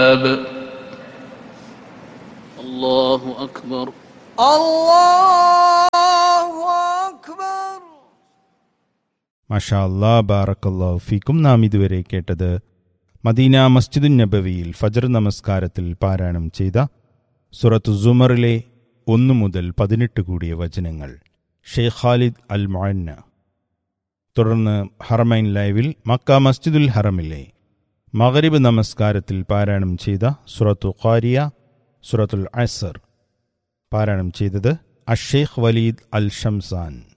الله أكبر الله أكبر മഷാ അല്ലാ ബാറക്കല്ലാ ഫീക്കും നാം ഇതുവരെ കേട്ടത് മദീന മസ്ജിദുൻ നബവിയിൽ ഫജർ നമസ്കാരത്തിൽ പാരായണം ചെയ്ത സുറത്ത് സുമറിലെ ഒന്നു മുതൽ പതിനെട്ട് കൂടിയ വചനങ്ങൾ ഷെയ്ഖ് ഖാലിദ് അൽ മൊന്ന തുടർന്ന് ഹറമൈൻ ലൈവിൽ മക്ക മസ്ജിദുൽ ഹറമിലെ മഗരിബ് നമസ്കാരത്തിൽ പാരായണം ചെയ്ത സുറത്തു ഖാരിയ സുറത്തുൽ അസർ പാരായണം ചെയ്തത് അഷേഖ് വലീദ് അൽ ഷംസാൻ